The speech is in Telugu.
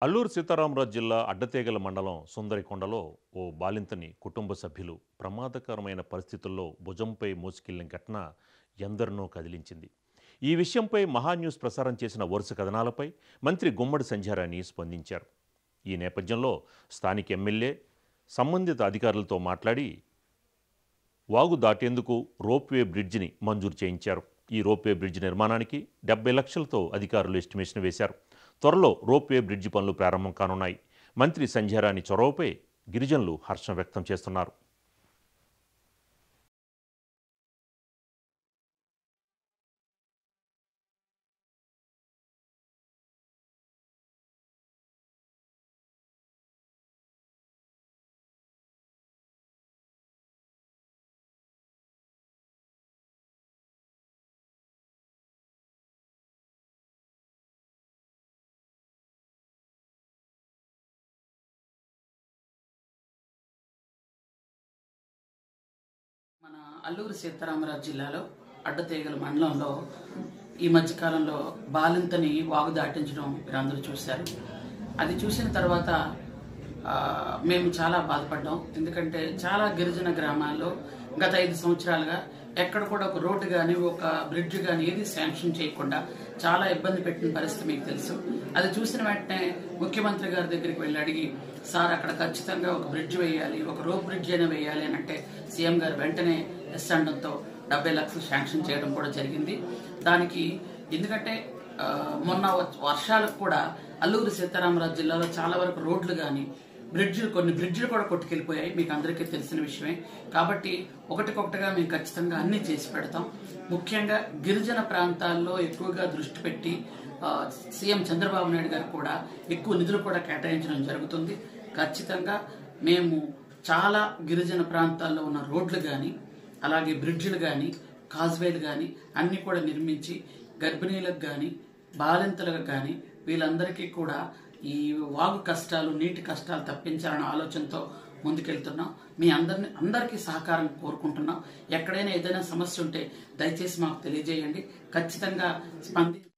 అల్లూరు సీతారామరాజు జిల్లా అడ్డతీగల మండలం సుందరికొండలో ఓ బాలింతని కుటుంబ సభ్యులు ప్రమాదకరమైన పరిస్థితుల్లో భుజంపై మోసుకెళ్లిన ఘటన ఎందరినో కదిలించింది ఈ విషయంపై మహాన్యూస్ ప్రసారం చేసిన వరుస కథనాలపై మంత్రి గుమ్మడి సంధ్యారాణి స్పందించారు ఈ నేపథ్యంలో స్థానిక ఎమ్మెల్యే సంబంధిత అధికారులతో మాట్లాడి వాగు దాటేందుకు రోప్వే బ్రిడ్జిని మంజూరు చేయించారు ఈ రోప్వే బ్రిడ్జ్ నిర్మాణానికి డెబ్బై లక్షలతో అధికారులు ఎస్టిమేషన్ వేశారు త్వరలో రోప్వే బ్రిడ్జి పనులు ప్రారంభం కానున్నాయి మంత్రి సంధ్యారాణి చొరవపై గిరిజనులు హర్షం వ్యక్తం చేస్తున్నారు మన అల్లూరు సీతారామరాజు జిల్లాలో అడ్డతీగల మండలంలో ఈ మధ్యకాలంలో బాలింతని వాగు దాటించడం మీరందరూ చూశారు అది చూసిన తర్వాత ఆ, మేము చాలా బాధపడ్డాం ఎందుకంటే చాలా గిరిజన గ్రామాల్లో గత ఐదు సంవత్సరాలుగా ఎక్కడ కూడా ఒక రోడ్డు కానీ ఒక బ్రిడ్జ్ కానీ ఏది శాంక్షన్ చేయకుండా చాలా ఇబ్బంది పెట్టిన పరిస్థితి మీకు తెలుసు అది చూసిన వెంటనే ముఖ్యమంత్రి గారి దగ్గరికి వెళ్ళి అడిగి సార్ అక్కడ ఖచ్చితంగా ఒక బ్రిడ్జ్ వేయాలి ఒక రోప్ బ్రిడ్జ్ అయినా వేయాలి అని అంటే సీఎం గారు వెంటనే ఎస్ అనడంతో డెబ్బై లక్షలు శాంక్షన్ చేయడం కూడా జరిగింది దానికి ఎందుకంటే ఆ, మొన్న వ- వర్షాలకు కూడా అల్లూరు సీతారామరాజు జిల్లాలో చాలా వరకు రోడ్లు కానీ బ్రిడ్జ్లు కొన్ని బ్రిడ్జ్లు కూడా కొట్టుకెళ్ళిపోయాయి మీకు అందరికీ తెలిసిన విషయమే కాబట్టి ఒకటికొకటిగా మేము ఖచ్చితంగా అన్ని చేసి పెడతాం ముఖ్యంగా గిరిజన ప్రాంతాల్లో ఎక్కువగా దృష్టి పెట్టి ఆ, సీఎం చంద్రబాబు నాయుడు గారు కూడా ఎక్కువ నిధులు కూడా కేటాయించడం జరుగుతుంది ఖచ్చితంగా మేము చాలా గిరిజన ప్రాంతాల్లో ఉన్న రోడ్లు కానీ అలాగే బ్రిడ్జ్లు కానీ కాజ్వేలు కానీ అన్ని కూడా నిర్మించి గర్భిణీలకు కానీ బాలింతలకు కానీ వీళ్ళందరికీ కూడా ఈ వాగు కష్టాలు నీటి కష్టాలు తప్పించాలన్న ఆలోచనతో ముందుకెళ్తున్నాం మీ అందరిని అందరికీ సహకారం కోరుకుంటున్నాం ఎక్కడైనా ఏదైనా సమస్య ఉంటే దయచేసి మాకు తెలియజేయండి ఖచ్చితంగా స్పంది